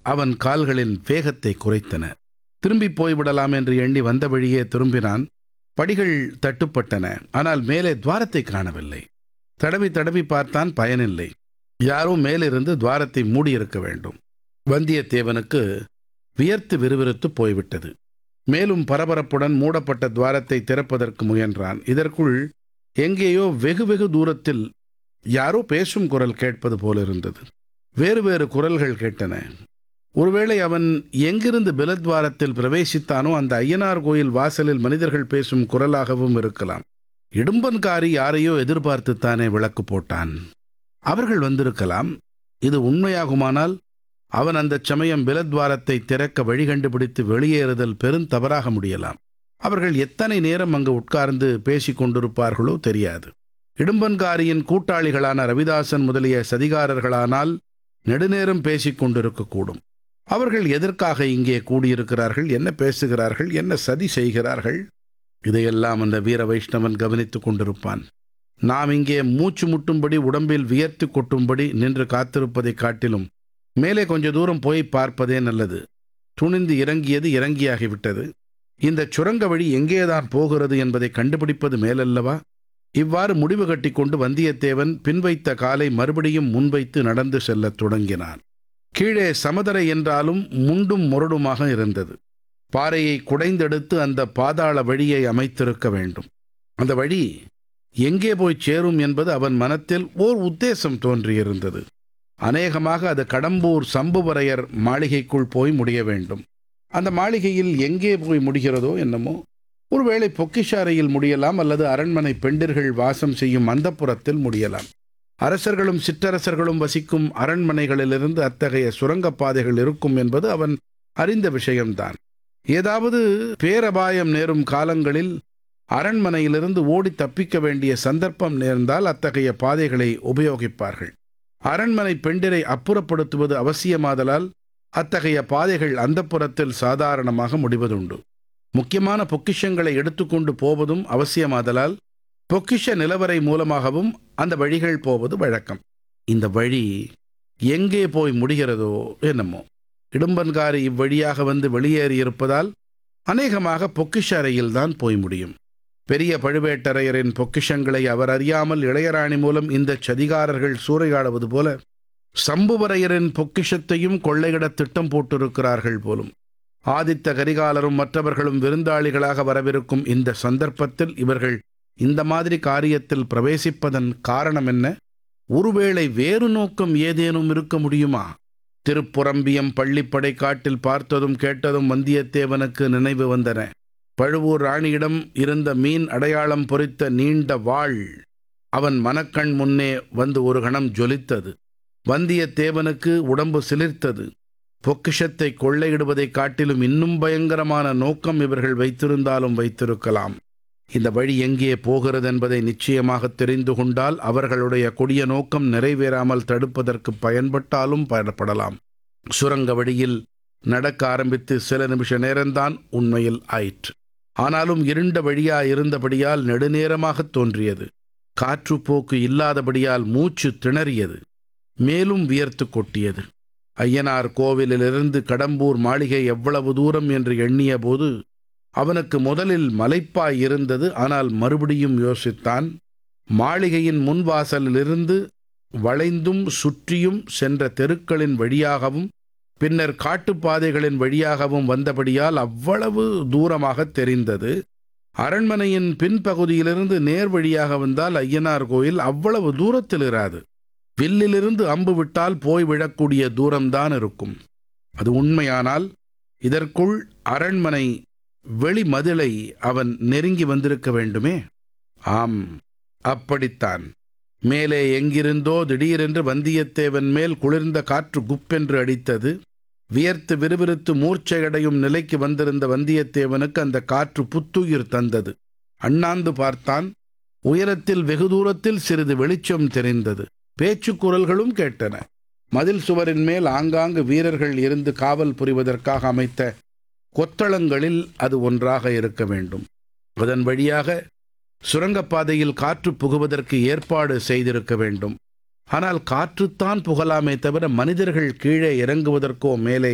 அவன் கால்களின் வேகத்தை குறைத்தன திரும்பி போய்விடலாம் என்று எண்ணி வந்த வழியே திரும்பினான் படிகள் தட்டுப்பட்டன ஆனால் மேலே துவாரத்தை காணவில்லை தடவி தடவி பார்த்தான் பயனில்லை யாரோ மேலிருந்து துவாரத்தை மூடியிருக்க வேண்டும் வந்தியத்தேவனுக்கு வியர்த்து விறுவிறுத்து போய்விட்டது மேலும் பரபரப்புடன் மூடப்பட்ட துவாரத்தை திறப்பதற்கு முயன்றான் இதற்குள் எங்கேயோ வெகு வெகு தூரத்தில் யாரோ பேசும் குரல் கேட்பது போலிருந்தது வேறு வேறு குரல்கள் கேட்டன ஒருவேளை அவன் எங்கிருந்து பிலத்வாரத்தில் பிரவேசித்தானோ அந்த ஐயனார் கோயில் வாசலில் மனிதர்கள் பேசும் குரலாகவும் இருக்கலாம் இடும்பன்காரி யாரையோ எதிர்பார்த்துத்தானே விளக்கு போட்டான் அவர்கள் வந்திருக்கலாம் இது உண்மையாகுமானால் அவன் அந்த சமயம் பிலத்வாரத்தை திறக்க வழி கண்டுபிடித்து வெளியேறுதல் பெருந்தவறாக முடியலாம் அவர்கள் எத்தனை நேரம் அங்கு உட்கார்ந்து பேசிக் கொண்டிருப்பார்களோ தெரியாது இடும்பன்காரியின் கூட்டாளிகளான ரவிதாசன் முதலிய சதிகாரர்களானால் நெடுநேரம் பேசிக் கொண்டிருக்கக்கூடும் அவர்கள் எதற்காக இங்கே கூடியிருக்கிறார்கள் என்ன பேசுகிறார்கள் என்ன சதி செய்கிறார்கள் இதையெல்லாம் அந்த வீர வைஷ்ணவன் கவனித்துக் கொண்டிருப்பான் நாம் இங்கே மூச்சு முட்டும்படி உடம்பில் வியர்த்து கொட்டும்படி நின்று காத்திருப்பதைக் காட்டிலும் மேலே கொஞ்ச தூரம் போய் பார்ப்பதே நல்லது துணிந்து இறங்கியது இறங்கியாகிவிட்டது இந்த சுரங்க வழி எங்கேதான் போகிறது என்பதை கண்டுபிடிப்பது மேலல்லவா இவ்வாறு முடிவு கட்டிக்கொண்டு வந்தியத்தேவன் பின்வைத்த காலை மறுபடியும் முன்வைத்து நடந்து செல்லத் தொடங்கினான் கீழே சமதரை என்றாலும் முண்டும் முரடுமாக இருந்தது பாறையை குடைந்தெடுத்து அந்த பாதாள வழியை அமைத்திருக்க வேண்டும் அந்த வழி எங்கே போய் சேரும் என்பது அவன் மனத்தில் ஓர் உத்தேசம் தோன்றியிருந்தது அநேகமாக அது கடம்பூர் சம்புவரையர் மாளிகைக்குள் போய் முடிய வேண்டும் அந்த மாளிகையில் எங்கே போய் முடிகிறதோ என்னமோ ஒருவேளை பொக்கிஷாரையில் முடியலாம் அல்லது அரண்மனை பெண்டிர்கள் வாசம் செய்யும் அந்தப்புறத்தில் முடியலாம் அரசர்களும் சிற்றரசர்களும் வசிக்கும் அரண்மனைகளிலிருந்து அத்தகைய சுரங்கப்பாதைகள் இருக்கும் என்பது அவன் அறிந்த விஷயம்தான் ஏதாவது பேரபாயம் நேரும் காலங்களில் அரண்மனையிலிருந்து ஓடி தப்பிக்க வேண்டிய சந்தர்ப்பம் நேர்ந்தால் அத்தகைய பாதைகளை உபயோகிப்பார்கள் அரண்மனை பெண்டிரை அப்புறப்படுத்துவது அவசியமாதலால் அத்தகைய பாதைகள் அந்தப்புறத்தில் சாதாரணமாக முடிவதுண்டு முக்கியமான பொக்கிஷங்களை எடுத்துக்கொண்டு போவதும் அவசியமாதலால் பொக்கிஷ நிலவரை மூலமாகவும் அந்த வழிகள் போவது வழக்கம் இந்த வழி எங்கே போய் முடிகிறதோ என்னமோ இடும்பன்காரி இவ்வழியாக வந்து வெளியேறியிருப்பதால் அநேகமாக பொக்கிஷ அறையில்தான் போய் முடியும் பெரிய பழுவேட்டரையரின் பொக்கிஷங்களை அவர் அறியாமல் இளையராணி மூலம் இந்த சதிகாரர்கள் சூறையாடுவது போல சம்புவரையரின் பொக்கிஷத்தையும் கொள்ளையிட திட்டம் போட்டிருக்கிறார்கள் போலும் ஆதித்த கரிகாலரும் மற்றவர்களும் விருந்தாளிகளாக வரவிருக்கும் இந்த சந்தர்ப்பத்தில் இவர்கள் இந்த மாதிரி காரியத்தில் பிரவேசிப்பதன் காரணம் என்ன ஒருவேளை வேறு நோக்கம் ஏதேனும் இருக்க முடியுமா திருப்புறம்பியம் பள்ளிப்படை காட்டில் பார்த்ததும் கேட்டதும் வந்தியத்தேவனுக்கு நினைவு வந்தன பழுவூர் ராணியிடம் இருந்த மீன் அடையாளம் பொறித்த நீண்ட வாள் அவன் மனக்கண் முன்னே வந்து ஒரு கணம் ஜொலித்தது வந்தியத்தேவனுக்கு உடம்பு சிலிர்த்தது பொக்கிஷத்தை கொள்ளையிடுவதைக் காட்டிலும் இன்னும் பயங்கரமான நோக்கம் இவர்கள் வைத்திருந்தாலும் வைத்திருக்கலாம் இந்த வழி எங்கே போகிறது என்பதை நிச்சயமாக தெரிந்து கொண்டால் அவர்களுடைய கொடிய நோக்கம் நிறைவேறாமல் தடுப்பதற்கு பயன்பட்டாலும் பயன்படலாம் சுரங்க வழியில் நடக்க ஆரம்பித்து சில நிமிஷ நேரம்தான் உண்மையில் ஆயிற்று ஆனாலும் இருண்ட வழியா இருந்தபடியால் நெடுநேரமாகத் தோன்றியது காற்றுப்போக்கு இல்லாதபடியால் மூச்சு திணறியது மேலும் வியர்த்து கொட்டியது ஐயனார் கோவிலிலிருந்து கடம்பூர் மாளிகை எவ்வளவு தூரம் என்று எண்ணிய போது அவனுக்கு முதலில் மலைப்பாய் இருந்தது ஆனால் மறுபடியும் யோசித்தான் மாளிகையின் முன்வாசலிலிருந்து வளைந்தும் சுற்றியும் சென்ற தெருக்களின் வழியாகவும் பின்னர் காட்டுப்பாதைகளின் வழியாகவும் வந்தபடியால் அவ்வளவு தூரமாக தெரிந்தது அரண்மனையின் பின்பகுதியிலிருந்து நேர் வழியாக வந்தால் ஐயனார் கோயில் அவ்வளவு தூரத்தில் இராது வில்லிலிருந்து அம்பு விட்டால் போய் விழக்கூடிய தூரம்தான் இருக்கும் அது உண்மையானால் இதற்குள் அரண்மனை வெளிமதிலை அவன் நெருங்கி வந்திருக்க வேண்டுமே ஆம் அப்படித்தான் மேலே எங்கிருந்தோ திடீரென்று வந்தியத்தேவன் மேல் குளிர்ந்த காற்று குப்பென்று அடித்தது வியர்த்து விறுவிறுத்து மூர்ச்சையடையும் நிலைக்கு வந்திருந்த வந்தியத்தேவனுக்கு அந்த காற்று புத்துயிர் தந்தது அண்ணாந்து பார்த்தான் உயரத்தில் வெகு தூரத்தில் சிறிது வெளிச்சம் தெரிந்தது பேச்சு குரல்களும் கேட்டன மதில் சுவரின் மேல் ஆங்காங்கு வீரர்கள் இருந்து காவல் புரிவதற்காக அமைத்த கொத்தளங்களில் அது ஒன்றாக இருக்க வேண்டும் அதன் வழியாக சுரங்கப்பாதையில் காற்று புகுவதற்கு ஏற்பாடு செய்திருக்க வேண்டும் ஆனால் காற்றுத்தான் புகலாமே தவிர மனிதர்கள் கீழே இறங்குவதற்கோ மேலே